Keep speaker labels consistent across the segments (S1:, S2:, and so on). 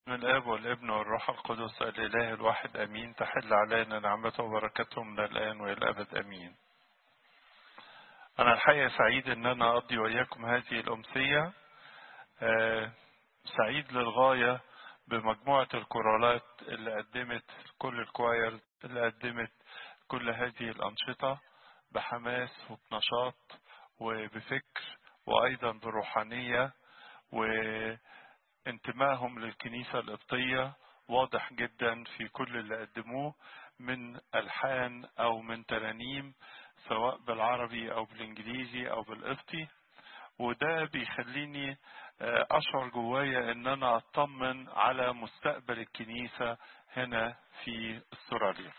S1: من الاب والابن والروح القدس الاله الواحد امين تحل علينا نعمته وبركته من الان والى الابد امين انا الحقيقه سعيد ان انا اقضي وياكم هذه الامسيه آه، سعيد للغايه بمجموعه الكورالات اللي قدمت كل الكوايرز اللي قدمت كل هذه الانشطه بحماس وبنشاط وبفكر وايضا بروحانيه وانتمائهم للكنيسه القبطيه واضح جدا في كل اللي قدموه من الحان او من ترانيم سواء بالعربي او بالانجليزي او بالقبطي وده بيخليني اشعر جوايا ان انا اطمن على مستقبل الكنيسه هنا في استراليا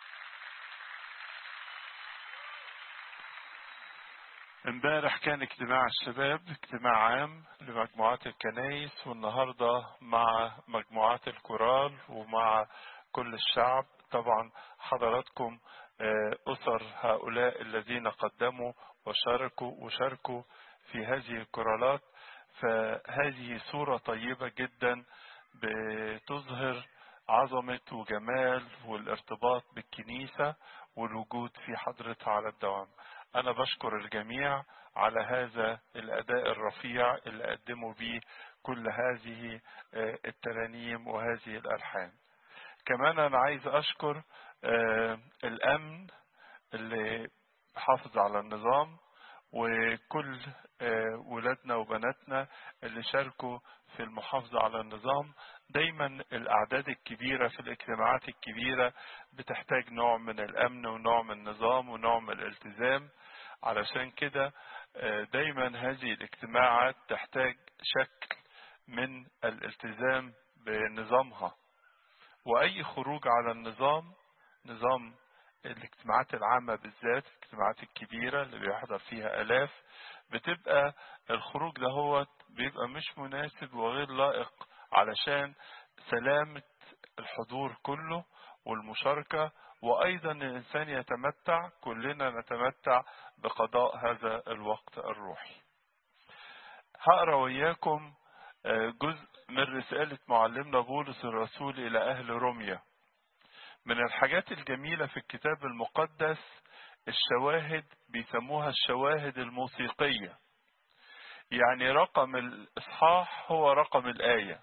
S1: امبارح كان اجتماع الشباب اجتماع عام لمجموعات الكنايس والنهارده مع مجموعات الكورال ومع كل الشعب طبعا حضراتكم اسر هؤلاء الذين قدموا وشاركوا وشاركوا في هذه الكورالات فهذه صوره طيبه جدا بتظهر عظمه وجمال والارتباط بالكنيسه والوجود في حضرتها على الدوام أنا بشكر الجميع على هذا الأداء الرفيع اللي قدموا به كل هذه الترانيم وهذه الألحان كمان أنا عايز أشكر الأمن اللي حافظ على النظام وكل ولادنا وبناتنا اللي شاركوا في المحافظة على النظام دايما الأعداد الكبيرة في الاجتماعات الكبيرة بتحتاج نوع من الأمن ونوع من النظام ونوع من الالتزام علشان كده دايما هذه الاجتماعات تحتاج شكل من الالتزام بنظامها وأي خروج على النظام نظام الاجتماعات العامة بالذات الاجتماعات الكبيرة اللي بيحضر فيها آلاف بتبقى الخروج ده هو بيبقى مش مناسب وغير لائق علشان سلامة الحضور كله والمشاركة وأيضا الإنسان يتمتع كلنا نتمتع بقضاء هذا الوقت الروحي هقرأ وياكم جزء من رسالة معلمنا بولس الرسول إلى أهل روميا من الحاجات الجميلة في الكتاب المقدس الشواهد بيسموها الشواهد الموسيقية يعني رقم الإصحاح هو رقم الآية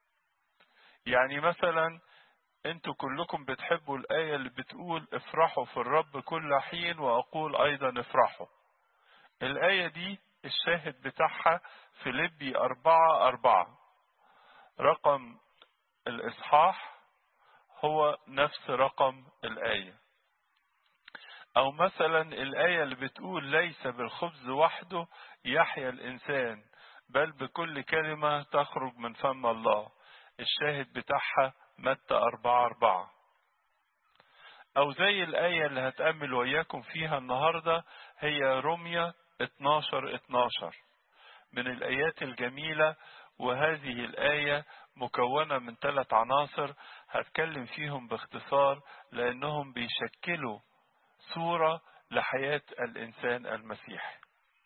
S1: يعني مثلا انتوا كلكم بتحبوا الآية اللي بتقول افرحوا في الرب كل حين وأقول أيضا افرحوا الآية دي الشاهد بتاعها في لبي أربعة أربعة رقم الإصحاح هو نفس رقم الآية أو مثلا الآية اللي بتقول ليس بالخبز وحده يحيا الإنسان بل بكل كلمة تخرج من فم الله الشاهد بتاعها متى أربعة أربعة أو زي الآية اللي هتأمل وياكم فيها النهاردة هي روميا 12 12 من الآيات الجميلة وهذه الآية مكونة من ثلاث عناصر هتكلم فيهم باختصار لأنهم بيشكلوا صورة لحياة الإنسان المسيحي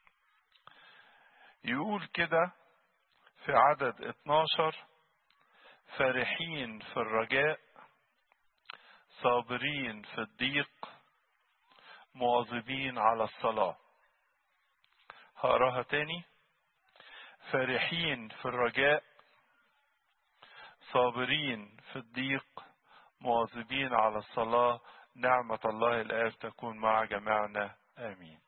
S1: يقول كده في عدد 12 فرحين في الرجاء صابرين في الضيق مواظبين على الصلاة هقراها تاني فرحين في الرجاء صابرين في الضيق مواظبين على الصلاة نعمة الله الآب تكون مع جميعنا آمين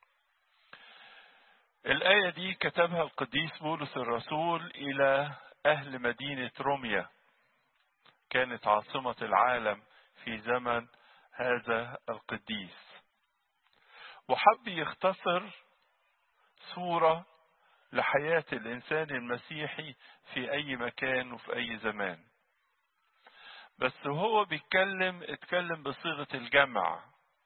S1: الآية دي كتبها القديس بولس الرسول إلى أهل مدينة روميا كانت عاصمة العالم في زمن هذا القديس وحب يختصر صورة لحياة الإنسان المسيحي في أي مكان وفي أي زمان بس هو بيتكلم اتكلم بصيغة الجمع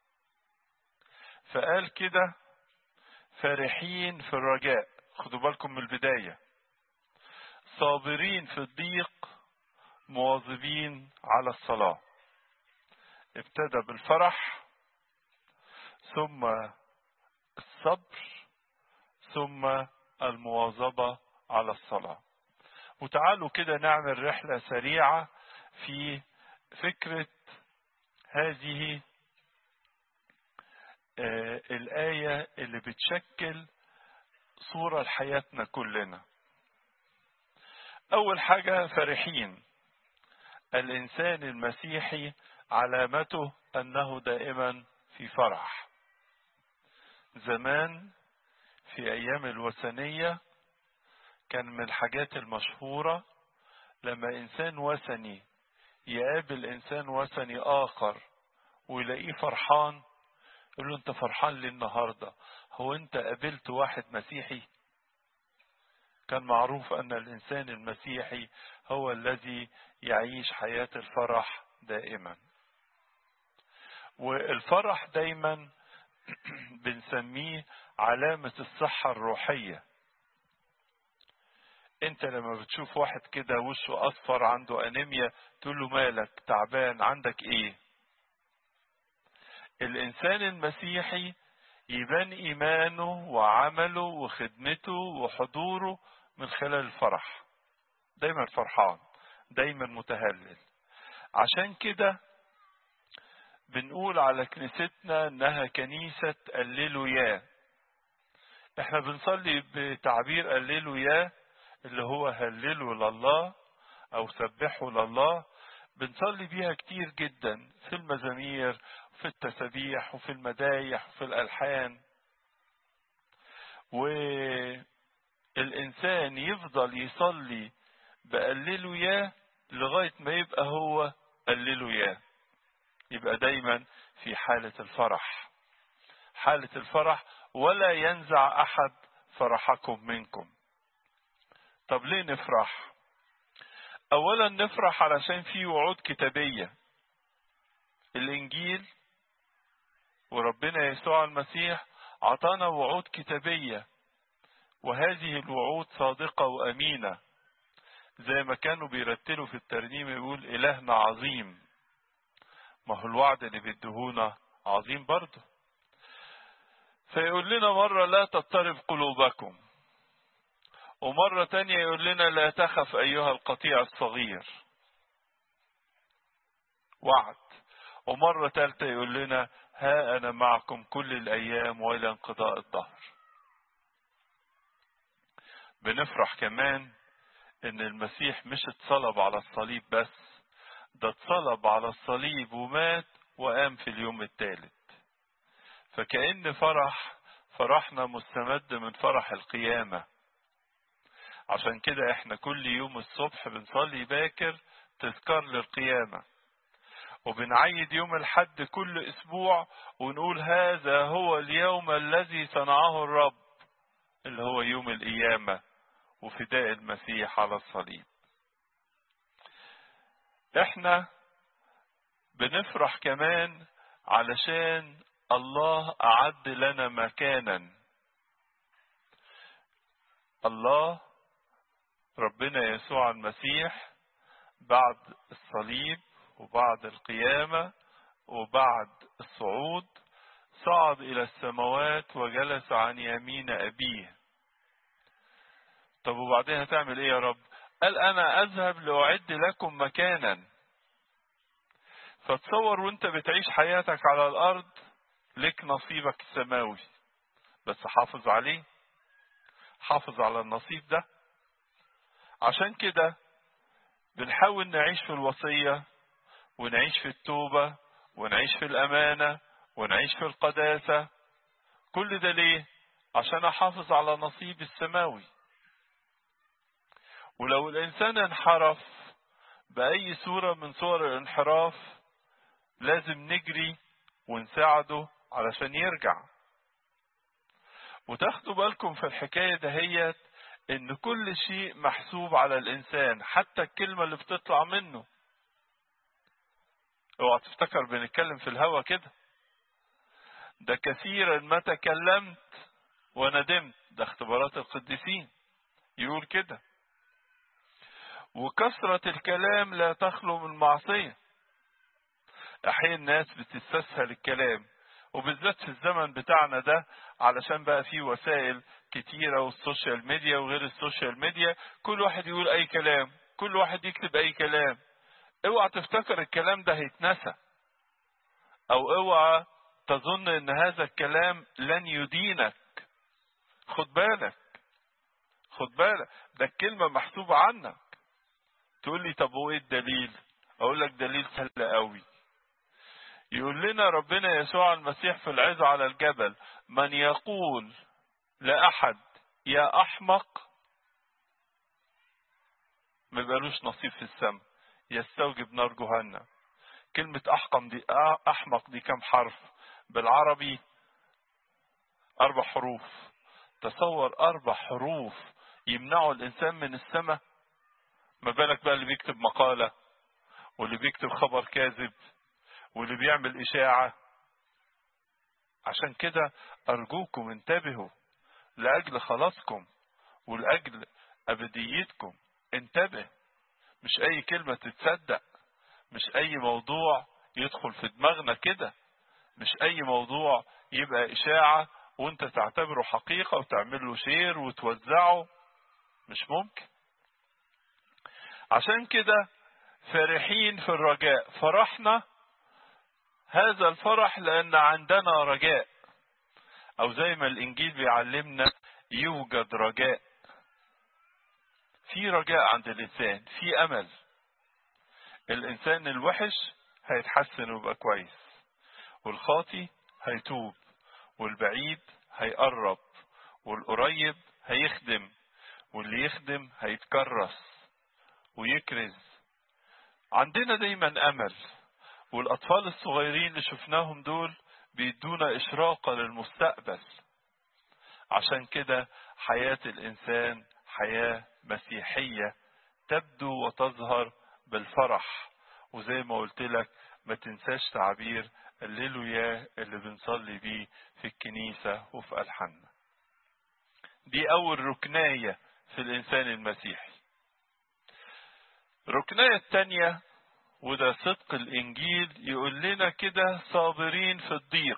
S1: فقال كده فرحين في الرجاء خدوا بالكم من البداية صابرين في الضيق مواظبين على الصلاة ابتدى بالفرح ثم الصبر ثم المواظبة على الصلاة وتعالوا كده نعمل رحلة سريعة في فكرة هذه آه الآية اللي بتشكل صورة لحياتنا كلنا أول حاجة فرحين الإنسان المسيحي علامته أنه دائما في فرح زمان في أيام الوثنية كان من الحاجات المشهورة لما إنسان وثني يقابل إنسان وثني آخر ويلاقيه فرحان يقول له أنت فرحان ليه النهاردة هو أنت قابلت واحد مسيحي كان معروف أن الإنسان المسيحي هو الذي يعيش حياة الفرح دائما والفرح دايما بنسميه علامة الصحة الروحية انت لما بتشوف واحد كده وشه اصفر عنده انيميا تقول له مالك تعبان عندك ايه الانسان المسيحي يبان ايمانه وعمله وخدمته وحضوره من خلال الفرح دايما فرحان دايما متهلل عشان كده بنقول على كنيستنا انها كنيسة قللوا يا احنا بنصلي بتعبير قللوا يا اللي هو هللوا لله او سبحوا لله بنصلي بيها كتير جدا في المزامير في التسابيح وفي المدايح وفي الالحان والانسان يفضل يصلي بقللوا يا لغاية ما يبقى هو قللوا يا يبقى دايما في حالة الفرح حالة الفرح ولا ينزع أحد فرحكم منكم طب ليه نفرح أولا نفرح علشان في وعود كتابية الإنجيل وربنا يسوع المسيح عطانا وعود كتابية وهذه الوعود صادقة وأمينة زي ما كانوا بيرتلوا في الترنيم يقول إلهنا عظيم ما هو الوعد اللي بيديهونا عظيم برضه فيقول لنا مرة لا تضطرب قلوبكم ومرة تانية يقول لنا لا تخف أيها القطيع الصغير وعد ومرة تالتة يقول لنا ها أنا معكم كل الأيام وإلى انقضاء الظهر بنفرح كمان إن المسيح مش اتصلب على الصليب بس ده اتصلب على الصليب ومات وقام في اليوم الثالث فكأن فرح فرحنا مستمد من فرح القيامة عشان كده احنا كل يوم الصبح بنصلي باكر تذكار للقيامة وبنعيد يوم الحد كل اسبوع ونقول هذا هو اليوم الذي صنعه الرب اللي هو يوم القيامة وفداء المسيح على الصليب احنا بنفرح كمان علشان الله أعد لنا مكانا الله ربنا يسوع المسيح بعد الصليب وبعد القيامة وبعد الصعود صعد إلى السماوات وجلس عن يمين أبيه طب وبعدين هتعمل إيه يا رب قال أنا أذهب لأعد لكم مكانا فتصور وانت بتعيش حياتك على الأرض لك نصيبك السماوي بس حافظ عليه حافظ على النصيب ده عشان كده بنحاول نعيش في الوصية ونعيش في التوبة ونعيش في الأمانة ونعيش في القداسة كل ده ليه عشان أحافظ على نصيب السماوي ولو الإنسان انحرف بأي صورة من صور الانحراف لازم نجري ونساعده علشان يرجع وتاخدوا بالكم في الحكاية دهيت ان كل شيء محسوب على الانسان حتى الكلمة اللي بتطلع منه اوعى تفتكر بنتكلم في الهوا كده ده كثيرا ما تكلمت وندمت ده اختبارات القديسين يقول كده وكثرة الكلام لا تخلو من معصية أحيانا الناس بتستسهل الكلام وبالذات في الزمن بتاعنا ده علشان بقى فيه وسائل كتيرة والسوشيال ميديا وغير السوشيال ميديا كل واحد يقول أي كلام كل واحد يكتب أي كلام اوعى تفتكر الكلام ده هيتنسى أو اوعى تظن ان هذا الكلام لن يدينك خد بالك خد بالك ده الكلمة محسوبة عنك تقول لي طب وايه الدليل اقول لك دليل سهل قوي يقول لنا ربنا يسوع المسيح في العظة على الجبل من يقول لأحد يا أحمق ما يبقالوش نصيب في السماء يستوجب نار جهنم كلمة أحقم دي أحمق دي كم حرف بالعربي أربع حروف تصور أربع حروف يمنعوا الإنسان من السماء ما بالك بقى اللي بيكتب مقالة واللي بيكتب خبر كاذب واللي بيعمل إشاعة عشان كده أرجوكم انتبهوا لأجل خلاصكم ولأجل أبديتكم انتبه مش أي كلمة تتصدق مش أي موضوع يدخل في دماغنا كده مش أي موضوع يبقى إشاعة وانت تعتبره حقيقة وتعمل له شير وتوزعه مش ممكن عشان كده فرحين في الرجاء فرحنا هذا الفرح لأن عندنا رجاء أو زي ما الإنجيل بيعلمنا يوجد رجاء في رجاء عند الإنسان في أمل الإنسان الوحش هيتحسن ويبقى كويس والخاطي هيتوب والبعيد هيقرب والقريب هيخدم واللي يخدم هيتكرس ويكرز عندنا دايما أمل والأطفال الصغيرين اللي شفناهم دول بيدونا إشراقة للمستقبل عشان كده حياة الإنسان حياة مسيحية تبدو وتظهر بالفرح وزي ما قلت لك ما تنساش تعبير الليلويا اللي بنصلي بيه في الكنيسة وفي ألحاننا دي أول ركناية في الإنسان المسيحي الركناية التانية وده صدق الإنجيل يقول لنا كده صابرين في الضيق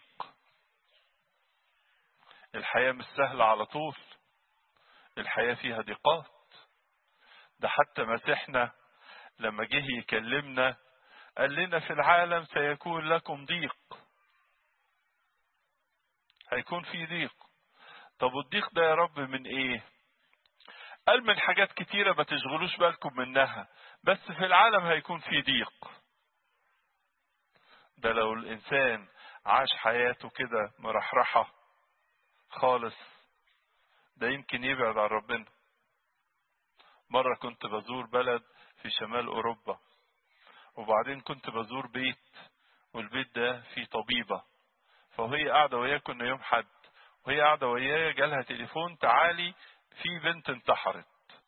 S1: الحياة مش سهلة على طول الحياة فيها ضيقات ده حتى مسيحنا لما جه يكلمنا قال لنا في العالم سيكون لكم ضيق هيكون في ضيق طب والضيق ده يا رب من ايه قال من حاجات كتيرة ما تشغلوش بالكم منها بس في العالم هيكون في ضيق ده لو الإنسان عاش حياته كده مرحرحة خالص ده يمكن يبعد عن ربنا مرة كنت بزور بلد في شمال أوروبا وبعدين كنت بزور بيت والبيت ده فيه طبيبة فهي قاعدة وياي كنا يوم حد وهي قاعدة وياي جالها تليفون تعالي في بنت انتحرت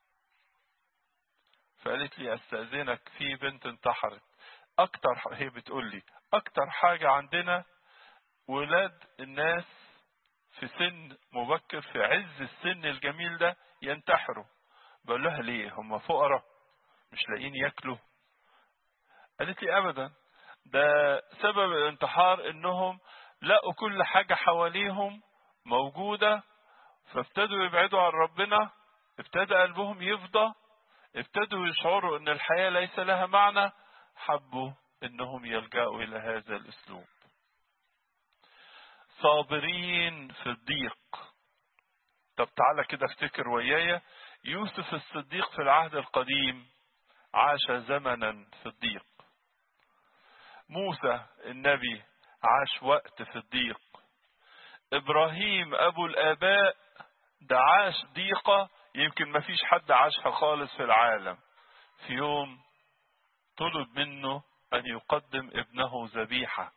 S1: فقالت لي استأذنك في بنت انتحرت اكتر هي بتقول لي اكتر حاجة عندنا ولاد الناس في سن مبكر في عز السن الجميل ده ينتحروا بقول لها ليه هم فقراء مش لاقيين ياكلوا قالت لي ابدا ده سبب الانتحار انهم لقوا كل حاجة حواليهم موجودة فابتدوا يبعدوا عن ربنا ابتدى قلبهم يفضى ابتدوا يشعروا ان الحياة ليس لها معنى حبوا انهم يلجأوا الى هذا الاسلوب صابرين في الضيق طب تعالى كده افتكر ويايا يوسف الصديق في العهد القديم عاش زمنا في الضيق موسى النبي عاش وقت في الضيق ابراهيم ابو الاباء ده عاش ضيقة يمكن ما فيش حد عاشها خالص في العالم في يوم طلب منه ان يقدم ابنه ذبيحة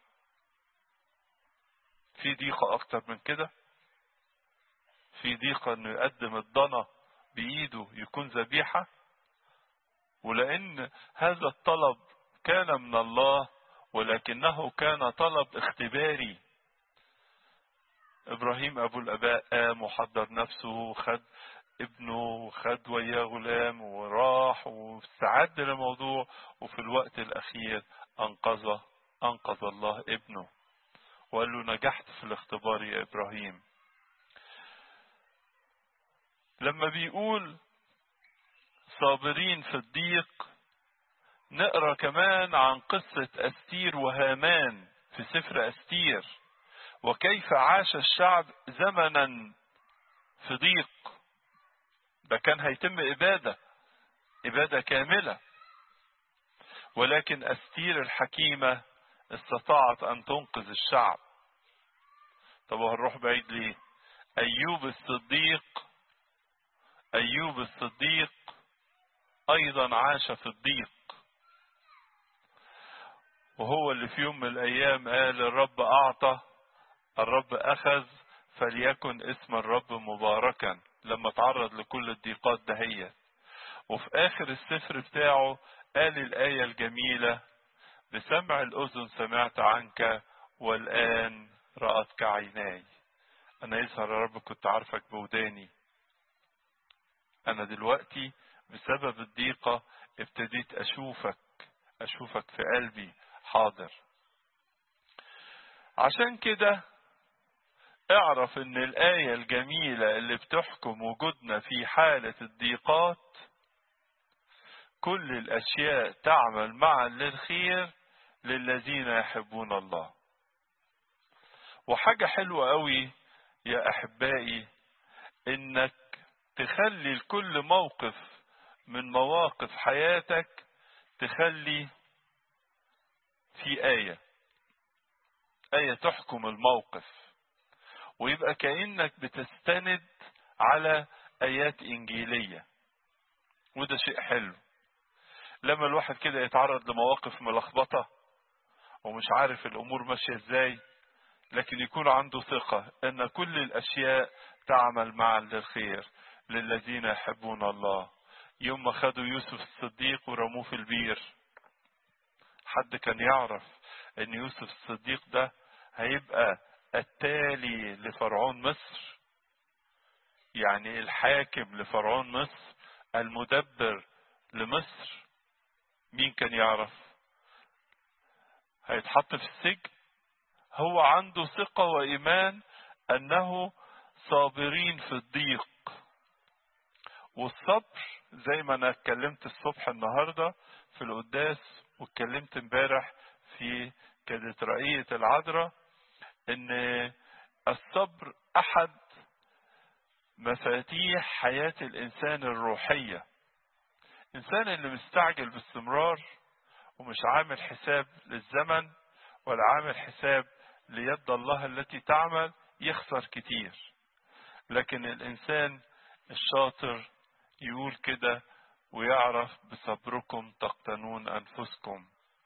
S1: في ضيقة اكتر من كده في ضيقة انه يقدم الضنا بايده يكون ذبيحة ولان هذا الطلب كان من الله ولكنه كان طلب اختباري ابراهيم ابو الاباء قام وحضر نفسه وخد ابنه وخد وياه غلام وراح واستعد للموضوع وفي الوقت الاخير انقذه انقذ الله ابنه وقال له نجحت في الاختبار يا ابراهيم لما بيقول صابرين في الضيق نقرا كمان عن قصة أستير وهامان في سفر أستير وكيف عاش الشعب زمنا في ضيق ده كان هيتم إبادة إبادة كاملة ولكن أستير الحكيمة استطاعت أن تنقذ الشعب طب وهنروح بعيد ليه أيوب الصديق أيوب الصديق أيضا عاش في الضيق وهو اللي في يوم من الأيام قال الرب أعطى الرب أخذ فليكن اسم الرب مباركا لما تعرض لكل الضيقات دهية وفي آخر السفر بتاعه قال الآية الجميلة بسمع الأذن سمعت عنك والآن رأتك عيناي أنا يظهر يا رب كنت عارفك بوداني أنا دلوقتي بسبب الضيقة ابتديت أشوفك أشوفك في قلبي حاضر عشان كده اعرف ان الآية الجميلة اللي بتحكم وجودنا في حالة الضيقات كل الأشياء تعمل معا للخير للذين يحبون الله وحاجة حلوة قوي يا أحبائي إنك تخلي لكل موقف من مواقف حياتك تخلي في آية آية تحكم الموقف ويبقى كأنك بتستند على آيات إنجيلية وده شيء حلو لما الواحد كده يتعرض لمواقف ملخبطة ومش عارف الأمور ماشية إزاي لكن يكون عنده ثقة أن كل الأشياء تعمل معا للخير للذين يحبون الله يوم ما خدوا يوسف الصديق ورموه في البير حد كان يعرف ان يوسف الصديق ده هيبقى التالي لفرعون مصر يعني الحاكم لفرعون مصر المدبر لمصر مين كان يعرف هيتحط في السجن هو عنده ثقة وإيمان أنه صابرين في الضيق والصبر زي ما أنا اتكلمت الصبح النهاردة في القداس واتكلمت امبارح في كاتدرائية العذراء ان الصبر احد مفاتيح حياة الانسان الروحية الانسان اللي مستعجل باستمرار ومش عامل حساب للزمن ولا عامل حساب ليد الله التي تعمل يخسر كتير لكن الانسان الشاطر يقول كده ويعرف بصبركم تقتنون انفسكم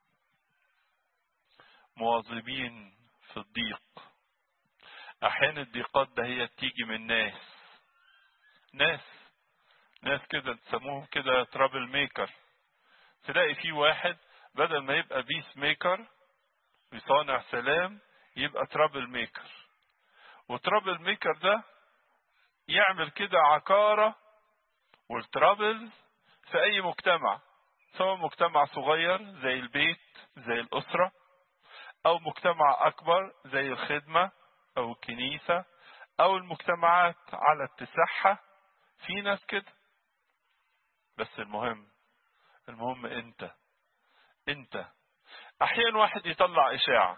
S1: مواظبين في الضيق احيانا الضيقات ده هي تيجي من ناس ناس ناس كده تسموهم كده ترابل ميكر تلاقي في واحد بدل ما يبقى بيس ميكر بيصانع سلام يبقى ترابل ميكر وترابل ميكر ده يعمل كده عكارة والترابلز في أي مجتمع سواء مجتمع صغير زي البيت زي الأسرة أو مجتمع أكبر زي الخدمة أو الكنيسة أو المجتمعات على اتساعها في ناس كده بس المهم المهم أنت أنت أحيانا واحد يطلع إشاعة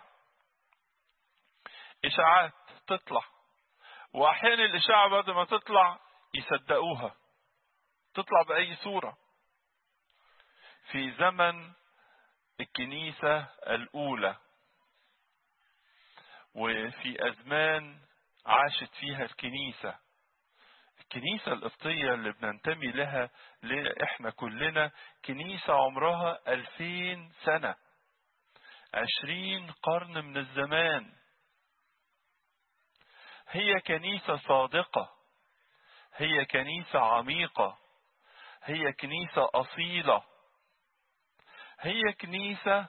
S1: إشاعات تطلع وأحيانا الإشاعة بعد ما تطلع يصدقوها تطلع بأي صورة في زمن الكنيسة الأولى وفي أزمان عاشت فيها الكنيسة الكنيسة القبطية اللي بننتمي لها احنا كلنا كنيسة عمرها ألفين سنة عشرين قرن من الزمان هي كنيسة صادقة هي كنيسة عميقة هي كنيسة أصيلة هي كنيسة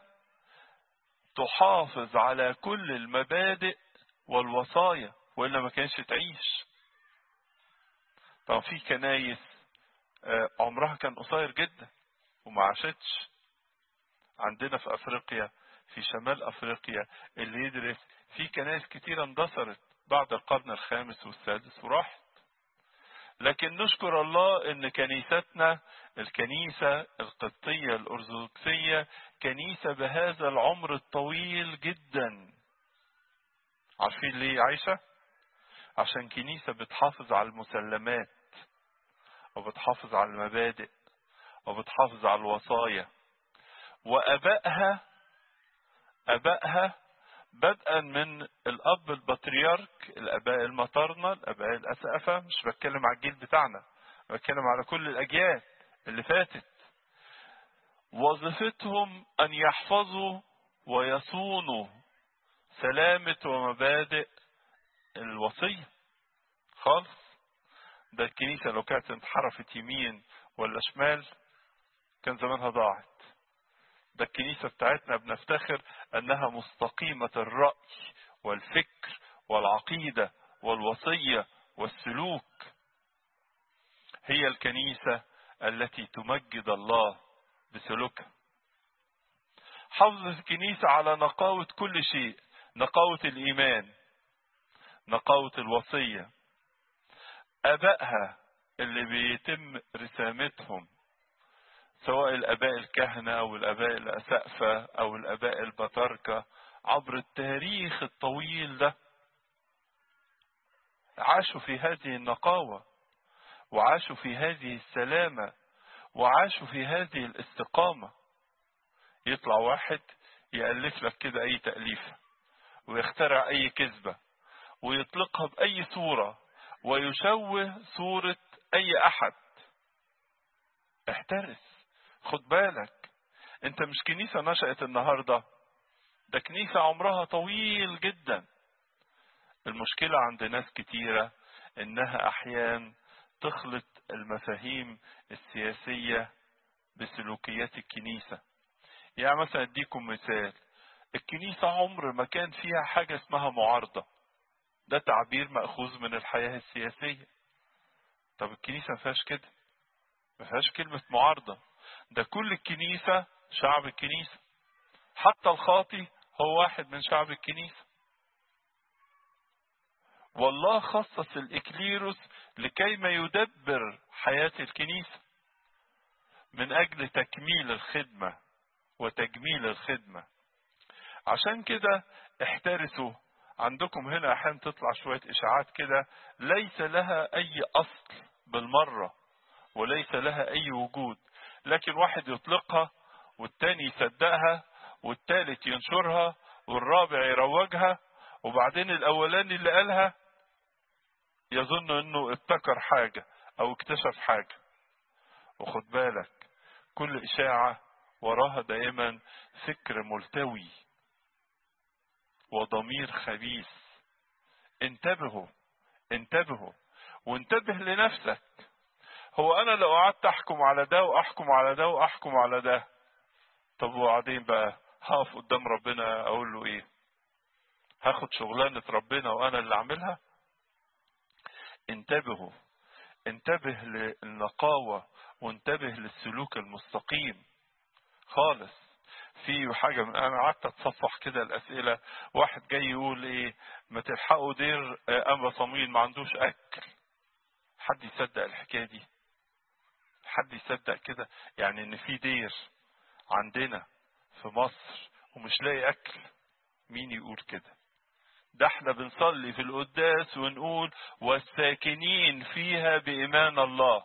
S1: تحافظ على كل المبادئ والوصايا وإلا ما كانش تعيش طبعا في كنايس عمرها كان قصير جدا وما عاشتش عندنا في أفريقيا في شمال أفريقيا اللي يدرس في كنايس كتيرة اندثرت بعد القرن الخامس والسادس وراحت لكن نشكر الله ان كنيستنا الكنيسة القبطية الأرثوذكسية كنيسة بهذا العمر الطويل جدا عارفين ليه عايشة؟ عشان كنيسة بتحافظ على المسلمات وبتحافظ على المبادئ وبتحافظ على الوصايا وأبائها أبائها بدءا من الأب البطريرك الآباء المطرنة الآباء الأسقفة مش بتكلم على الجيل بتاعنا بتكلم على كل الأجيال اللي فاتت وظيفتهم أن يحفظوا ويصونوا سلامة ومبادئ الوصية خالص ده الكنيسة لو كانت انحرفت يمين ولا شمال كان زمانها ضاعت ده الكنيسة بتاعتنا بنفتخر أنها مستقيمة الرأي والفكر والعقيدة والوصية والسلوك هي الكنيسة التي تمجد الله بسلوكها حافظت الكنيسة على نقاوة كل شيء نقاوة الإيمان نقاوة الوصية أبائها اللي بيتم رسامتهم سواء الآباء الكهنة أو الآباء الأسقفة أو الآباء البطاركة عبر التاريخ الطويل ده عاشوا في هذه النقاوة وعاشوا في هذه السلامة وعاشوا في هذه الاستقامة يطلع واحد يألف لك كده أي تأليفة ويخترع أي كذبة ويطلقها بأي صورة ويشوه صورة أي أحد احترس خد بالك انت مش كنيسة نشأت النهاردة ده كنيسة عمرها طويل جدا المشكلة عند ناس كتيرة انها احيان تخلط المفاهيم السياسية بسلوكيات الكنيسة يعني مثلا اديكم مثال الكنيسة عمر ما كان فيها حاجة اسمها معارضة ده تعبير مأخوذ من الحياة السياسية طب الكنيسة ما فيهاش كده ما فيهاش كلمة معارضة ده كل الكنيسة شعب الكنيسة حتى الخاطي هو واحد من شعب الكنيسة والله خصص الإكليروس لكي ما يدبر حياة الكنيسة من أجل تكميل الخدمة وتجميل الخدمة عشان كده احترسوا عندكم هنا أحيانا تطلع شوية إشاعات كده ليس لها أي أصل بالمرة وليس لها أي وجود لكن واحد يطلقها والتاني يصدقها والتالت ينشرها والرابع يروجها وبعدين الأولاني اللي قالها يظن انه ابتكر حاجة او اكتشف حاجة وخد بالك كل اشاعة وراها دائما فكر ملتوي وضمير خبيث انتبهوا انتبهوا وانتبه لنفسك هو انا لو قعدت احكم على ده واحكم على ده واحكم على ده طب وبعدين بقى هقف قدام ربنا اقول له ايه هاخد شغلانة ربنا وانا اللي اعملها انتبهوا انتبه للنقاوة وانتبه للسلوك المستقيم خالص في حاجة من انا قعدت اتصفح كده الاسئلة واحد جاي يقول ايه ما تلحقوا دير انبا صمويل ما عندوش اكل حد يصدق الحكاية دي حد يصدق كده يعني ان في دير عندنا في مصر ومش لاقي اكل مين يقول كده ده احنا بنصلي في القداس ونقول والساكنين فيها بإيمان الله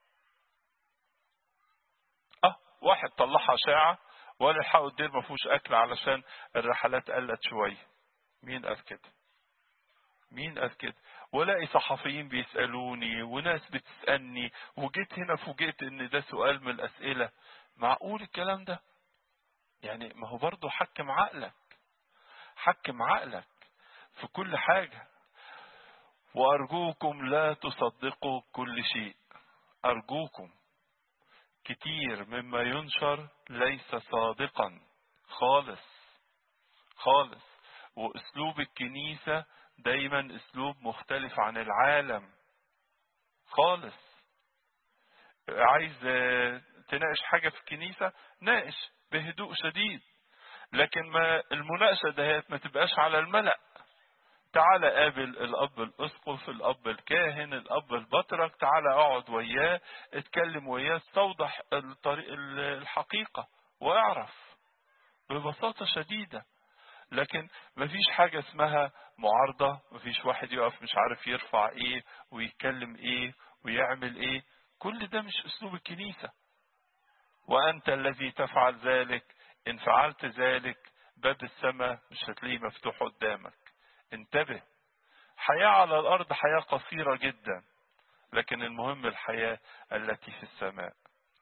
S1: اه واحد طلعها شاعة ولا الحقوا الدير ما فيهوش اكل علشان الرحلات قلت شوية مين قال كده مين قال كده ولاقي صحفيين بيسألوني وناس بتسألني وجيت هنا فوجئت ان ده سؤال من الاسئلة معقول الكلام ده يعني ما هو برضه حكم عقلك حكم عقلك في كل حاجة وأرجوكم لا تصدقوا كل شيء أرجوكم كتير مما ينشر ليس صادقا خالص خالص وأسلوب الكنيسة دايما أسلوب مختلف عن العالم خالص عايز تناقش حاجة في الكنيسة ناقش بهدوء شديد لكن ما المناقشة دهيت ما تبقاش على الملأ تعال قابل الاب الاسقف الاب الكاهن الاب البطرك تعال اقعد وياه اتكلم وياه استوضح الطريق الحقيقة واعرف ببساطة شديدة لكن مفيش حاجة اسمها معارضة مفيش واحد يقف مش عارف يرفع ايه ويتكلم ايه ويعمل ايه كل ده مش اسلوب الكنيسة وانت الذي تفعل ذلك ان فعلت ذلك باب السماء مش هتلاقيه مفتوح قدامك انتبه حياة على الارض حياة قصيرة جدا لكن المهم الحياة التي في السماء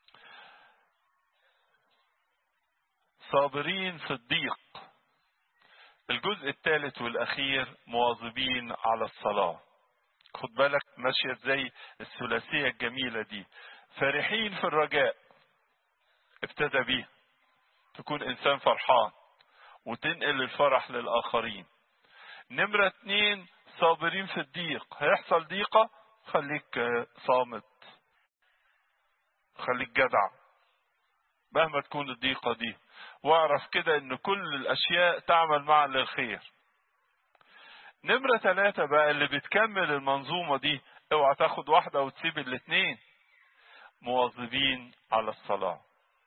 S1: صابرين في الضيق الجزء الثالث والاخير مواظبين على الصلاة خد بالك ماشية زي الثلاثية الجميلة دي فرحين في الرجاء ابتدى بيه تكون انسان فرحان وتنقل الفرح للاخرين نمرة اتنين صابرين في الضيق هيحصل ضيقة خليك صامت خليك جدع مهما تكون الضيقة دي واعرف كده ان كل الاشياء تعمل معا للخير نمرة ثلاثة بقى اللي بتكمل المنظومة دي اوعى تاخد واحدة وتسيب الاتنين مواظبين على الصلاة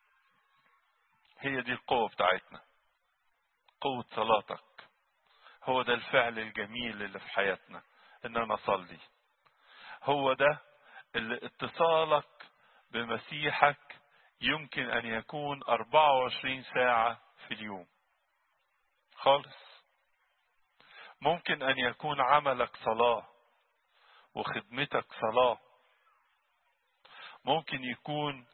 S1: هي دي القوة بتاعتنا قوة صلاتك هو ده الفعل الجميل اللي في حياتنا ان انا اصلي هو ده اللي اتصالك بمسيحك يمكن ان يكون 24 ساعة في اليوم خالص ممكن ان يكون عملك صلاة وخدمتك صلاة ممكن يكون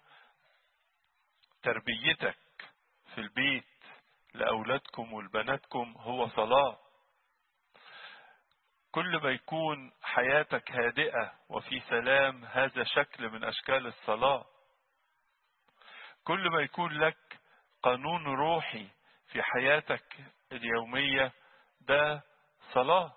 S1: تربيتك في البيت لأولادكم ولبناتكم هو صلاة كل ما يكون حياتك هادئة وفي سلام هذا شكل من أشكال الصلاة كل ما يكون لك قانون روحي في حياتك اليومية ده صلاة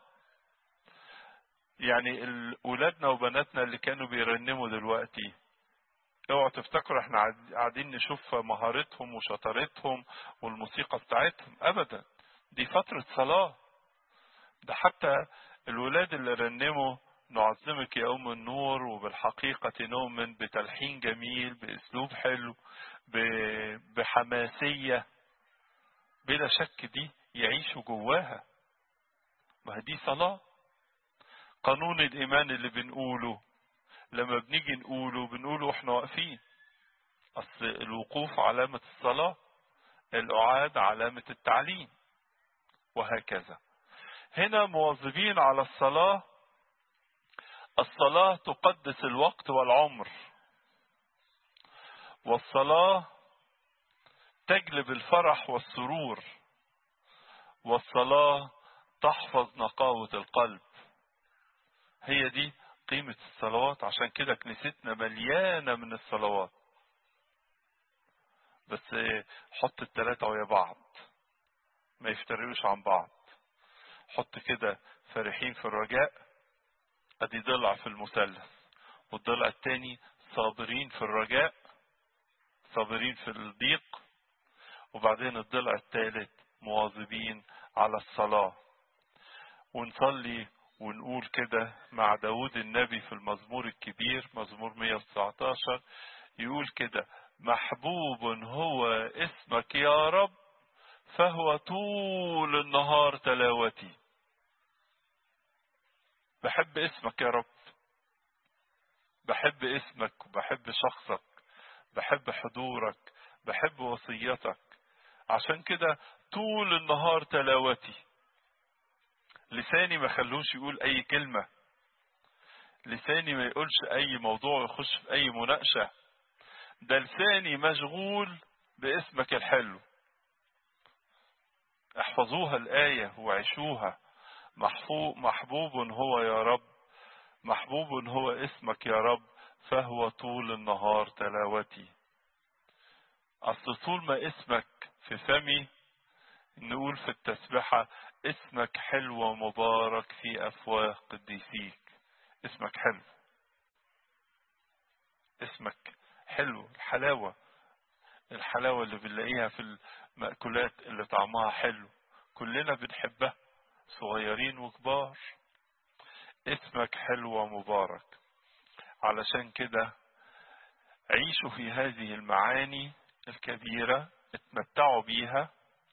S1: يعني ولادنا وبناتنا اللي كانوا بيرنموا دلوقتي اوعوا تفتكروا احنا قاعدين نشوف مهارتهم وشطارتهم والموسيقى بتاعتهم ابدا دي فترة صلاة ده حتى الولاد اللي رنموا نعظمك يا أم النور وبالحقيقة نؤمن بتلحين جميل بأسلوب حلو بحماسية بلا شك دي يعيشوا جواها ما دي صلاة قانون الإيمان اللي بنقوله لما بنيجي نقوله بنقوله واحنا واقفين أصل الوقوف علامة الصلاة الأعاد علامة التعليم وهكذا هنا مواظبين على الصلاة الصلاة تقدس الوقت والعمر والصلاة تجلب الفرح والسرور والصلاة تحفظ نقاوة القلب هي دي قيمة الصلوات عشان كده كنيستنا مليانة من الصلوات بس حط التلاتة ويا بعض ما يفترقوش عن بعض حط كده فرحين في الرجاء ادي ضلع في المثلث والضلع التاني صابرين في الرجاء صابرين في الضيق وبعدين الضلع الثالث مواظبين على الصلاة ونصلي ونقول كده مع داود النبي في المزمور الكبير مزمور 119 يقول كده محبوب هو اسمك يا رب فهو طول النهار تلاوتي بحب اسمك يا رب بحب اسمك وبحب شخصك بحب حضورك بحب وصيتك عشان كده طول النهار تلاوتي لساني ما خلوش يقول اي كلمة لساني ما يقولش اي موضوع يخش في اي مناقشة ده لساني مشغول باسمك الحلو احفظوها الآية وعيشوها محبوب هو يا رب محبوب هو اسمك يا رب فهو طول النهار تلاوتي أصل طول ما اسمك في فمي نقول في التسبحة اسمك حلو ومبارك في أفواه قديسيك اسمك حلو اسمك حلو الحلاوة الحلاوة اللي بنلاقيها في المأكولات اللي طعمها حلو كلنا بنحبها صغيرين وكبار اسمك حلو ومبارك علشان كده عيشوا في هذه المعاني الكبيرة اتمتعوا بيها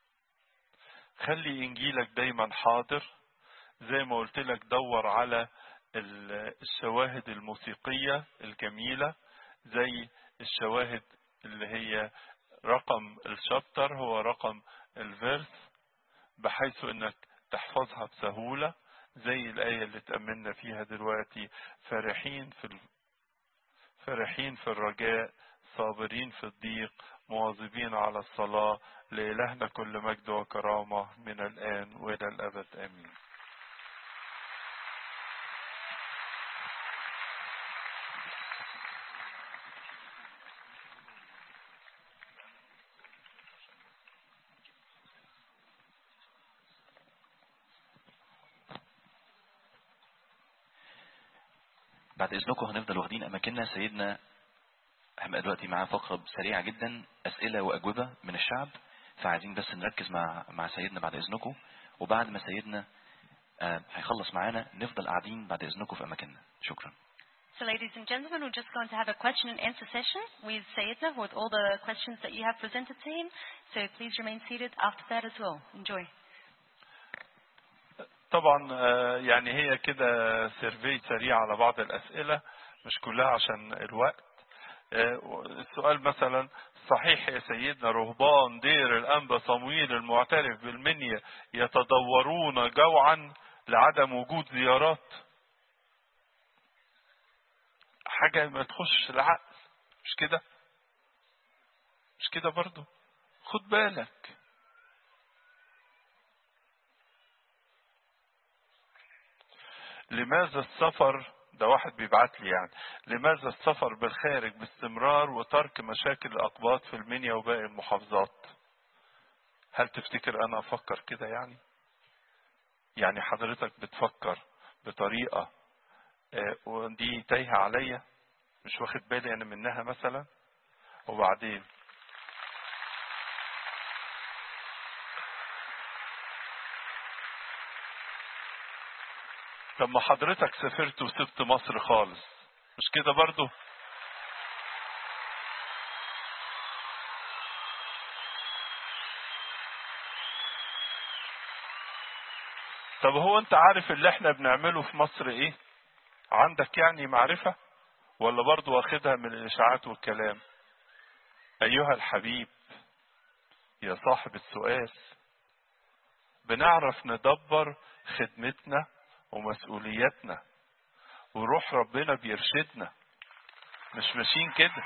S1: خلي انجيلك دايما حاضر زي ما قلت لك دور على الشواهد الموسيقية الجميلة زي الشواهد اللي هي رقم الشابتر هو رقم الفيرس بحيث انك تحفظها بسهولة زي الآية اللي تأملنا فيها دلوقتي فرحين في ال... فرحين في الرجاء صابرين في الضيق مواظبين على الصلاة لإلهنا كل مجد وكرامة من الآن وإلى الأبد آمين
S2: بعد اذنكم هنفضل واخدين اماكننا سيدنا هنبقى دلوقتي معاه فقره سريعه جدا اسئله واجوبه من الشعب فعايزين بس نركز مع مع سيدنا بعد اذنكم وبعد ما سيدنا آه هيخلص معانا نفضل قاعدين بعد اذنكم في اماكننا شكرا
S3: So ladies and gentlemen, we're just going to have a question and answer session with Sayyidna with all the questions that you have presented to him. So please remain seated after that as well. Enjoy.
S1: طبعا يعني هي كده سيرفي سريع على بعض الأسئلة مش كلها عشان الوقت السؤال مثلا صحيح يا سيدنا رهبان دير الأنبا صمويل المعترف بالمنيا يتدورون جوعا لعدم وجود زيارات حاجة ما تخش العقل مش كده مش كده برضو خد بالك لماذا السفر ده واحد بيبعت لي يعني لماذا السفر بالخارج باستمرار وترك مشاكل الأقباط في المنيا وباقي المحافظات هل تفتكر أنا أفكر كده يعني يعني حضرتك بتفكر بطريقة ودي تايهة عليا مش واخد بالي أنا منها مثلا وبعدين طب ما حضرتك سافرت وسبت مصر خالص مش كده برضو طب هو انت عارف اللي احنا بنعمله في مصر ايه عندك يعني معرفة ولا برضو واخدها من الاشاعات والكلام ايها الحبيب يا صاحب السؤال بنعرف ندبر خدمتنا ومسؤولياتنا وروح ربنا بيرشدنا مش ماشيين كده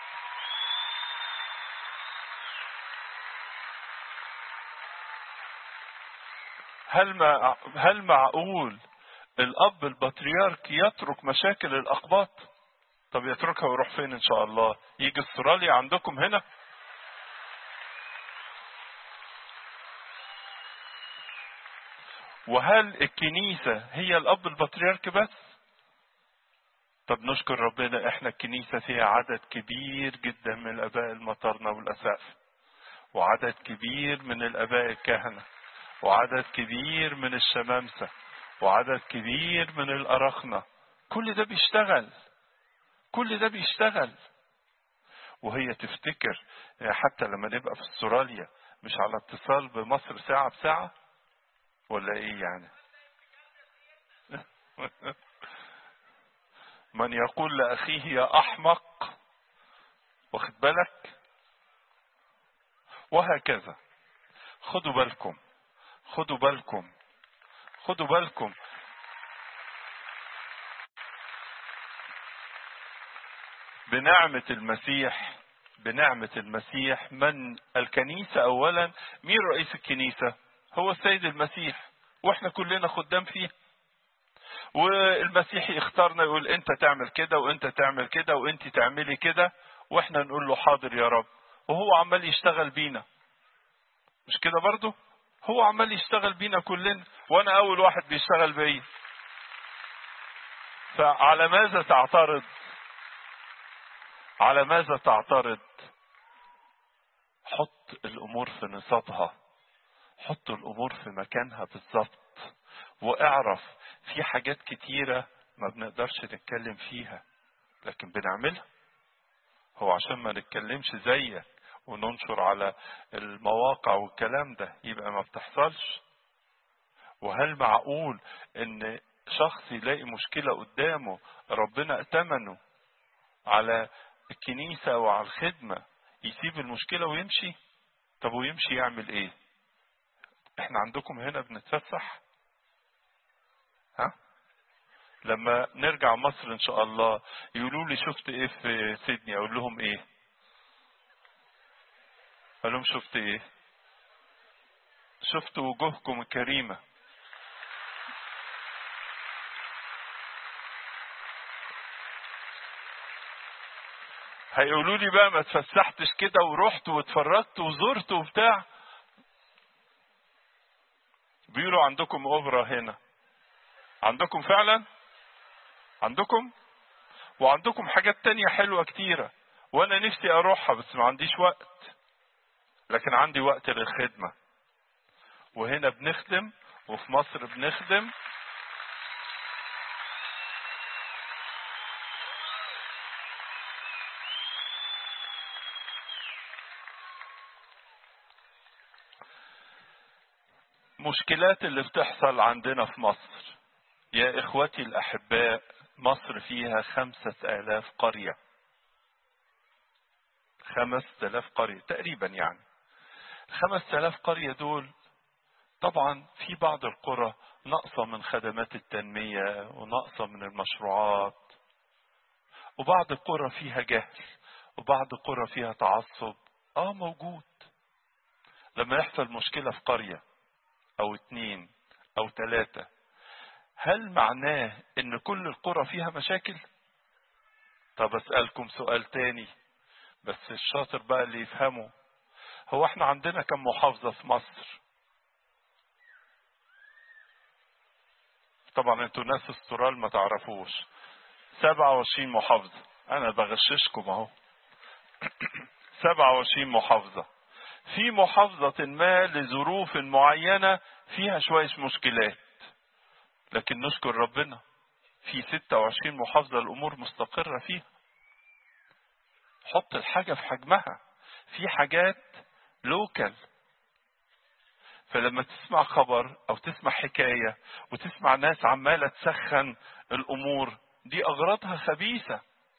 S1: هل ما هل معقول الاب البطريرك يترك مشاكل الاقباط طب يتركها ويروح فين ان شاء الله يجي استراليا عندكم هنا وهل الكنيسة هي الأب البطريرك بس؟ طب نشكر ربنا احنا الكنيسة فيها عدد كبير جدا من الآباء المطرنة والأساف وعدد كبير من الآباء الكهنة وعدد كبير من الشمامسة وعدد كبير من الأرخنة كل ده بيشتغل كل ده بيشتغل وهي تفتكر حتى لما نبقى في استراليا مش على اتصال بمصر ساعة بساعة ولا ايه يعني من يقول لأخيه يا أحمق واخد بالك وهكذا خدوا بالكم خدوا بالكم خدوا بالكم بنعمة المسيح بنعمة المسيح من الكنيسة أولا مين رئيس الكنيسة هو السيد المسيح واحنا كلنا خدام فيه والمسيح يختارنا يقول انت تعمل كده وانت تعمل كده وانت تعملي كده واحنا نقول له حاضر يا رب وهو عمال يشتغل بينا مش كده برضه هو عمال يشتغل بينا كلنا وانا اول واحد بيشتغل بيا فعلى ماذا تعترض على ماذا تعترض حط الامور في نصابها حط الامور في مكانها بالظبط واعرف في حاجات كتيرة ما بنقدرش نتكلم فيها لكن بنعملها هو عشان ما نتكلمش زيك وننشر على المواقع والكلام ده يبقى ما بتحصلش وهل معقول ان شخص يلاقي مشكلة قدامه ربنا ائتمنه على الكنيسة وعلى الخدمة يسيب المشكلة ويمشي طب ويمشي يعمل ايه احنا عندكم هنا بنتفسح ها لما نرجع مصر ان شاء الله يقولوا لي شفت ايه في سيدني اقول لهم ايه اقول لهم شفت ايه شفت وجوهكم الكريمه هيقولوا لي بقى ما اتفسحتش كده ورحت واتفرجت وزرت وبتاع بيقولوا عندكم اوبرا هنا عندكم فعلا عندكم وعندكم حاجات تانية حلوة كتيرة وانا نفسي اروحها بس ما عنديش وقت لكن عندي وقت للخدمة وهنا بنخدم وفي مصر بنخدم مشكلات اللي بتحصل عندنا في مصر يا إخوتي الأحباء مصر فيها خمسة آلاف قرية خمس آلاف قرية تقريبا يعني الخمس آلاف قرية دول طبعا في بعض القرى ناقصة من خدمات التنمية وناقصة من المشروعات وبعض القرى فيها جهل وبعض القرى فيها تعصب اه موجود لما يحصل مشكلة في قرية او اتنين او تلاتة هل معناه ان كل القرى فيها مشاكل طب اسألكم سؤال تاني بس الشاطر بقى اللي يفهمه هو احنا عندنا كم محافظة في مصر طبعا انتوا ناس استرال ما تعرفوش 27 محافظة انا بغششكم اهو 27 محافظة في محافظة ما لظروف معينة فيها شوية مشكلات لكن نشكر ربنا في 26 محافظة الأمور مستقرة فيها حط الحاجة في حجمها في حاجات لوكال فلما تسمع خبر أو تسمع حكاية وتسمع ناس عمالة تسخن الأمور دي أغراضها خبيثة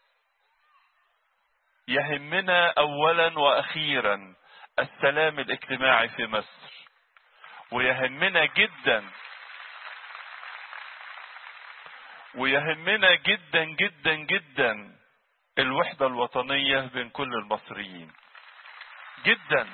S1: يهمنا أولا وأخيرا السلام الاجتماعي في مصر ويهمنا جدا ويهمنا جدا جدا جدا الوحدة الوطنية بين كل المصريين جدا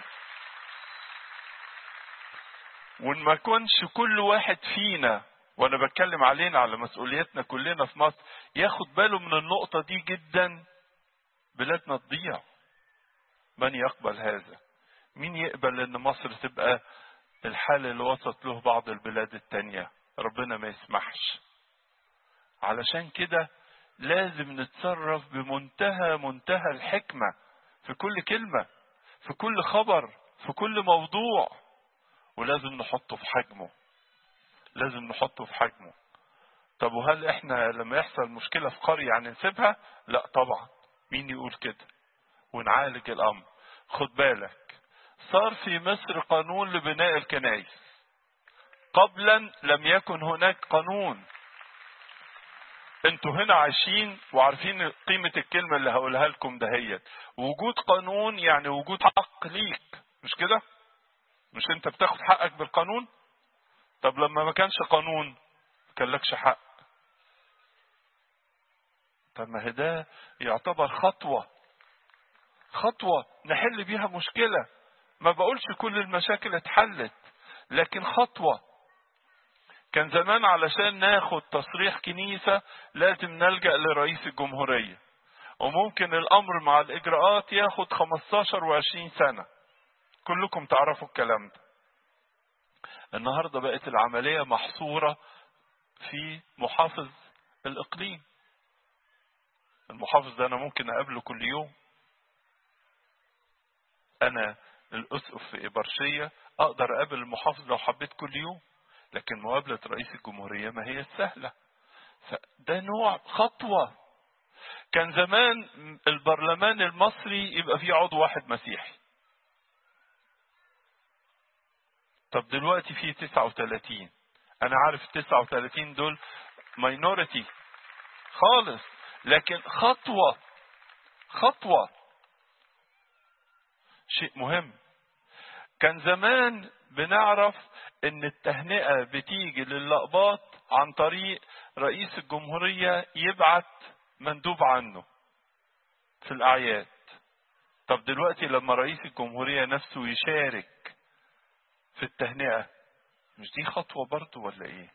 S1: وان ما كونش كل واحد فينا وانا بتكلم علينا على مسؤوليتنا كلنا في مصر ياخد باله من النقطة دي جدا بلادنا تضيع من يقبل هذا مين يقبل ان مصر تبقى الحال اللي وصلت له بعض البلاد التانية ربنا ما يسمحش علشان كده لازم نتصرف بمنتهى منتهى الحكمة في كل كلمة في كل خبر في كل موضوع ولازم نحطه في حجمه لازم نحطه في حجمه طب وهل احنا لما يحصل مشكلة في قرية يعني نسيبها لا طبعا مين يقول كده ونعالج الامر خد بالك صار في مصر قانون لبناء الكنائس قبلا لم يكن هناك قانون انتوا هنا عايشين وعارفين قيمة الكلمة اللي هقولها لكم دهيت وجود قانون يعني وجود حق ليك مش كده مش انت بتاخد حقك بالقانون طب لما ما كانش قانون كان لكش حق طب ما هي ده يعتبر خطوة خطوة نحل بيها مشكلة ما بقولش كل المشاكل اتحلت لكن خطوة كان زمان علشان ناخد تصريح كنيسة لازم نلجأ لرئيس الجمهورية وممكن الأمر مع الإجراءات ياخد 15 و20 سنة كلكم تعرفوا الكلام ده النهاردة بقت العملية محصورة في محافظ الإقليم المحافظ ده أنا ممكن أقابله كل يوم أنا الأسقف في إبرشية أقدر أقابل المحافظ لو حبيت كل يوم لكن مقابلة رئيس الجمهورية ما هي السهلة فده نوع خطوة كان زمان البرلمان المصري يبقى فيه عضو واحد مسيحي طب دلوقتي فيه 39 انا عارف 39 دول ماينورتي خالص لكن خطوة خطوة شيء مهم كان زمان بنعرف ان التهنئة بتيجي للقباط عن طريق رئيس الجمهورية يبعت مندوب عنه في الاعياد طب دلوقتي لما رئيس الجمهورية نفسه يشارك في التهنئة مش دي خطوة برضو ولا ايه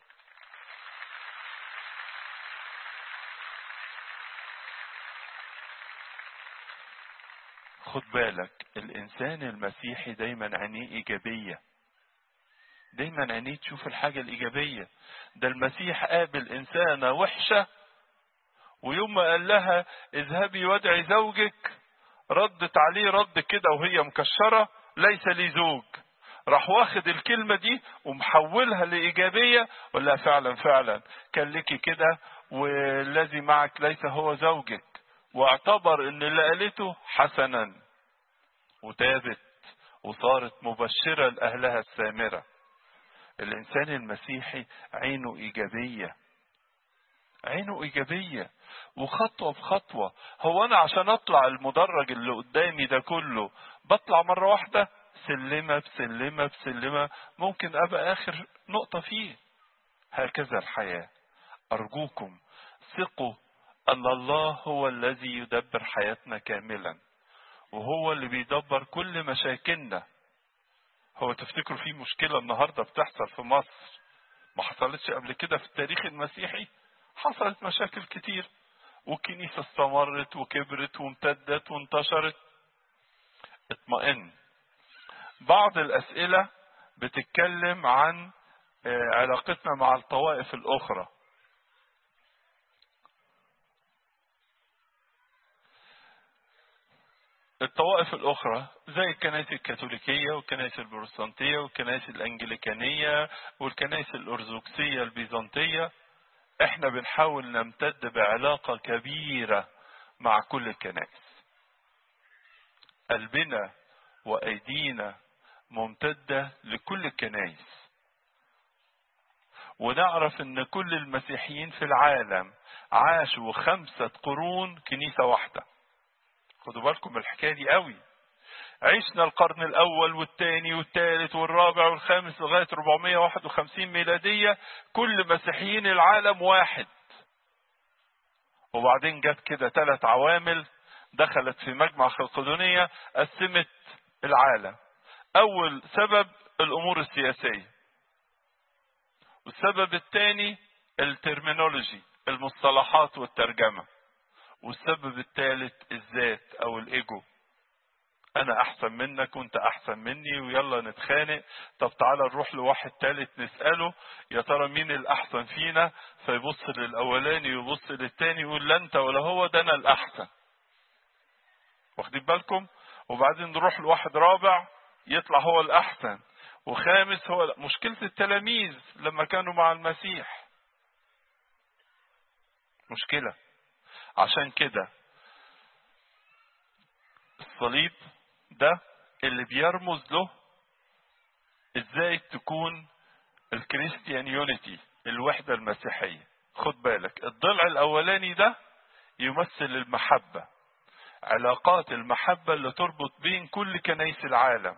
S1: خد بالك الانسان المسيحي دايما عينيه ايجابية دايما عينيه تشوف الحاجة الايجابية ده المسيح قابل انسانة وحشة ويوم ما قال لها اذهبي وادعي زوجك ردت عليه رد كده وهي مكشرة ليس لي زوج راح واخد الكلمة دي ومحولها لإيجابية ولا فعلا فعلا كان لك كده والذي معك ليس هو زوجك واعتبر ان اللي قالته حسنا وتابت وصارت مبشرة لأهلها السامرة الإنسان المسيحي عينه إيجابية عينه إيجابية وخطوة بخطوة هو أنا عشان أطلع المدرج اللي قدامي ده كله بطلع مرة واحدة سلمة بسلمة بسلمة ممكن أبقى آخر نقطة فيه هكذا الحياة أرجوكم ثقوا أن الله هو الذي يدبر حياتنا كاملا وهو اللي بيدبر كل مشاكلنا هو تفتكروا في مشكلة النهاردة بتحصل في مصر ما حصلتش قبل كده في التاريخ المسيحي حصلت مشاكل كتير والكنيسة استمرت وكبرت وامتدت وانتشرت اطمئن بعض الأسئلة بتتكلم عن علاقتنا مع الطوائف الأخرى الطوائف الأخرى زي الكنائس الكاثوليكية والكنائس البروتستانتية والكنائس الأنجليكانية والكنائس الأرثوذكسية البيزنطية احنا بنحاول نمتد بعلاقة كبيرة مع كل الكنائس قلبنا وأيدينا ممتدة لكل الكنائس ونعرف ان كل المسيحيين في العالم عاشوا خمسة قرون كنيسة واحدة خدوا بالكم من الحكاية دي قوي عشنا القرن الأول والثاني والثالث والرابع والخامس لغاية 451 ميلادية كل مسيحيين العالم واحد وبعدين جت كده ثلاث عوامل دخلت في مجمع خلقدونية قسمت العالم أول سبب الأمور السياسية والسبب الثاني الترمينولوجي المصطلحات والترجمة والسبب الثالث الذات أو الإيجو أنا أحسن منك وأنت أحسن مني ويلا نتخانق طب تعالى نروح لواحد ثالث نسأله يا ترى مين الأحسن فينا فيبص للأولاني ويبص للتاني يقول لا أنت ولا هو ده أنا الأحسن واخدين بالكم وبعدين نروح لواحد رابع يطلع هو الأحسن وخامس هو مشكلة التلاميذ لما كانوا مع المسيح مشكلة عشان كده الصليب ده اللي بيرمز له ازاي تكون الكريستيان يونيتي الوحدة المسيحية خد بالك الضلع الاولاني ده يمثل المحبة علاقات المحبة اللي تربط بين كل كنايس العالم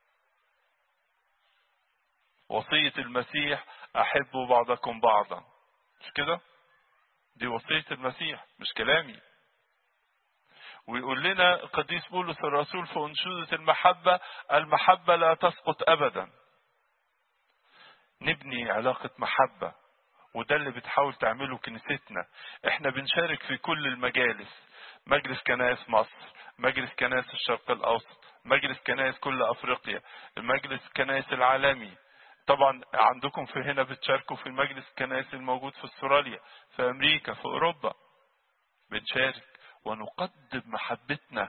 S1: وصية المسيح أحبوا بعضكم بعضا مش كده دي وصية المسيح مش كلامي ويقول لنا القديس بولس الرسول في أنشودة المحبة المحبة لا تسقط أبدا نبني علاقة محبة وده اللي بتحاول تعمله كنيستنا احنا بنشارك في كل المجالس مجلس كنائس مصر مجلس كنائس الشرق الأوسط مجلس كنائس كل أفريقيا المجلس الكنائس العالمي طبعا عندكم في هنا بتشاركوا في المجلس الكنائس الموجود في استراليا في أمريكا في أوروبا بنشارك ونقدم محبتنا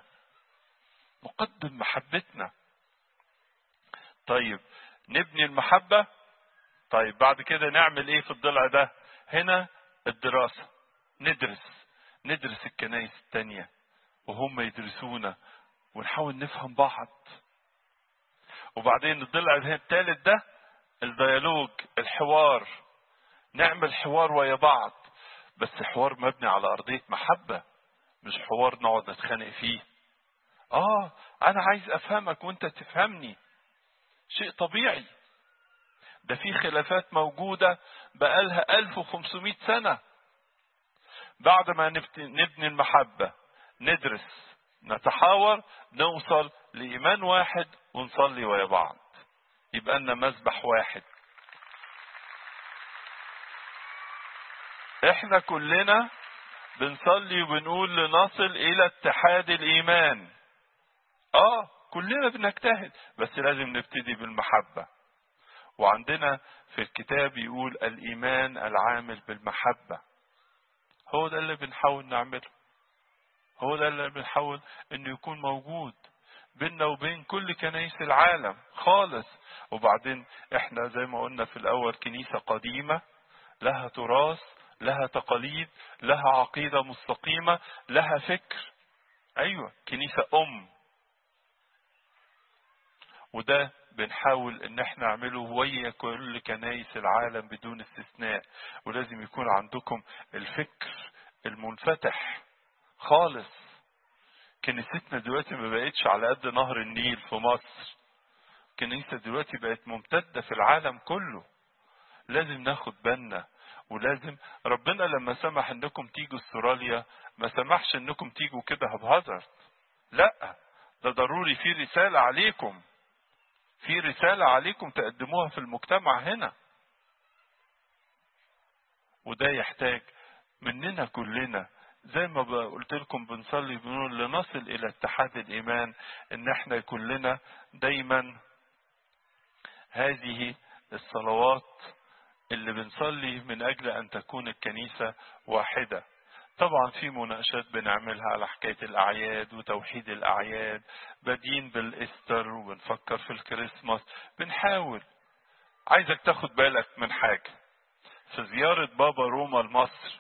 S1: نقدم محبتنا طيب نبني المحبة طيب بعد كده نعمل ايه في الضلع ده هنا الدراسة ندرس ندرس الكنائس التانية وهم يدرسونا ونحاول نفهم بعض وبعدين الضلع الثالث ده الديالوج الحوار نعمل حوار ويا بعض بس حوار مبني على أرضية محبة مش حوار نقعد نتخانق فيه اه انا عايز افهمك وانت تفهمني شيء طبيعي ده في خلافات موجودة بقالها 1500 سنة بعد ما نبني المحبة ندرس نتحاور نوصل لإيمان واحد ونصلي ويا بعض يبقى لنا مذبح واحد احنا كلنا بنصلي وبنقول لنصل الى اتحاد الايمان اه كلنا بنجتهد بس لازم نبتدي بالمحبة وعندنا في الكتاب يقول الايمان العامل بالمحبة هو ده اللي بنحاول نعمله هو ده اللي بنحاول انه يكون موجود بيننا وبين كل كنايس العالم خالص وبعدين احنا زي ما قلنا في الاول كنيسة قديمة لها تراث لها تقاليد لها عقيدة مستقيمة لها فكر ايوه كنيسة ام وده بنحاول ان احنا نعمله ويا كل كنايس العالم بدون استثناء ولازم يكون عندكم الفكر المنفتح خالص كنيستنا دلوقتي ما بقتش على قد نهر النيل في مصر كنيسة دلوقتي بقت ممتدة في العالم كله لازم ناخد بالنا ولازم ربنا لما سمح انكم تيجوا استراليا ما سمحش انكم تيجوا كده بهزر لا ده ضروري في رسالة عليكم في رسالة عليكم تقدموها في المجتمع هنا وده يحتاج مننا كلنا زي ما قلت لكم بنصلي بنقول لنصل الى اتحاد الايمان ان احنا كلنا دايما هذه الصلوات اللي بنصلي من اجل ان تكون الكنيسة واحدة طبعا في مناقشات بنعملها على حكاية الأعياد وتوحيد الأعياد بادين بالإستر وبنفكر في الكريسماس بنحاول عايزك تاخد بالك من حاجة في زيارة بابا روما لمصر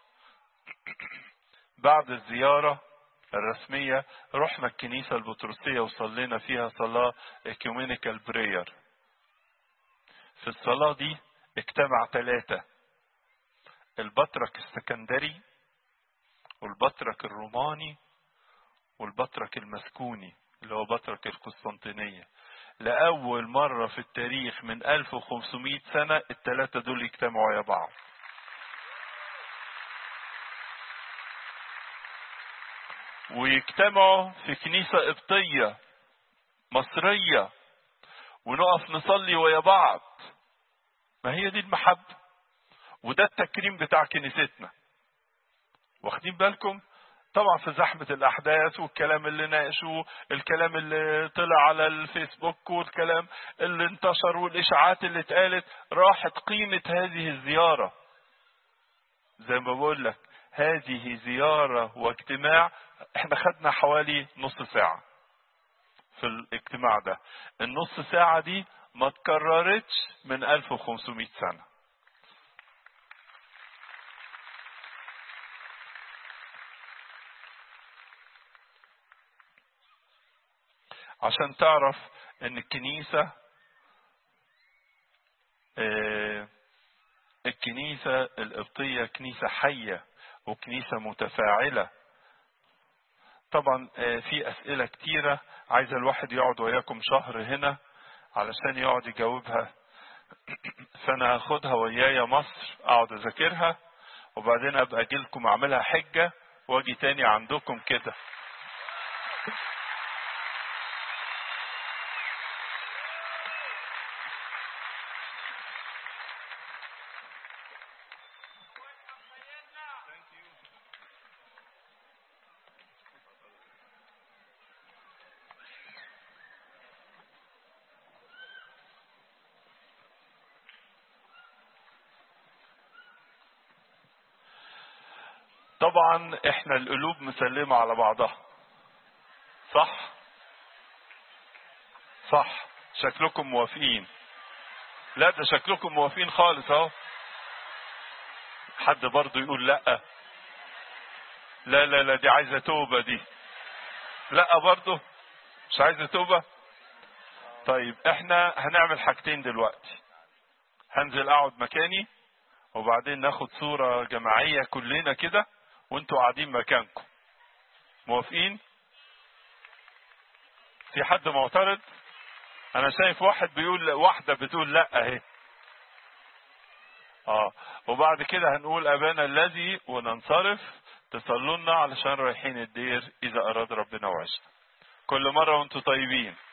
S1: بعد الزيارة الرسمية رحنا الكنيسة البطرسية وصلينا فيها صلاة اكيومينيكال برير في الصلاة دي اجتمع ثلاثة البطرك السكندري والبطرك الروماني والبطرك المسكوني اللي هو بطرك القسطنطينية لأول مرة في التاريخ من 1500 سنة الثلاثة دول يجتمعوا يا بعض ويجتمعوا في كنيسة قبطية مصرية ونقف نصلي ويا بعض ما هي دي المحبة وده التكريم بتاع كنيستنا واخدين بالكم طبعا في زحمة الأحداث والكلام اللي ناقشوه الكلام اللي طلع على الفيسبوك والكلام اللي انتشر والإشاعات اللي اتقالت راحت قيمة هذه الزيارة زي ما بقول لك هذه زيارة واجتماع احنا خدنا حوالي نص ساعة في الاجتماع ده النص ساعة دي ما تكررتش من 1500 سنة عشان تعرف ان الكنيسة اه الكنيسة القبطية كنيسة حية وكنيسة متفاعلة طبعا اه في اسئلة كتيرة عايز الواحد يقعد وياكم شهر هنا علشان يقعد يجاوبها فانا هاخدها ويايا مصر اقعد اذاكرها وبعدين ابقى اجي لكم اعملها حجة واجي تاني عندكم كده طبعا احنا القلوب مسلمة على بعضها صح صح شكلكم موافقين لا ده شكلكم موافقين خالص اهو حد برضه يقول لا لا لا لا دي عايزة توبة دي لا برضه مش عايزة توبة طيب احنا هنعمل حاجتين دلوقتي هنزل اقعد مكاني وبعدين ناخد صورة جماعية كلنا كده وانتوا قاعدين مكانكم موافقين في حد معترض انا شايف واحد بيقول واحدة بتقول لا اهي اه وبعد كده هنقول ابانا الذي وننصرف تصلوا لنا علشان رايحين الدير اذا اراد ربنا وعشنا كل مرة وانتوا طيبين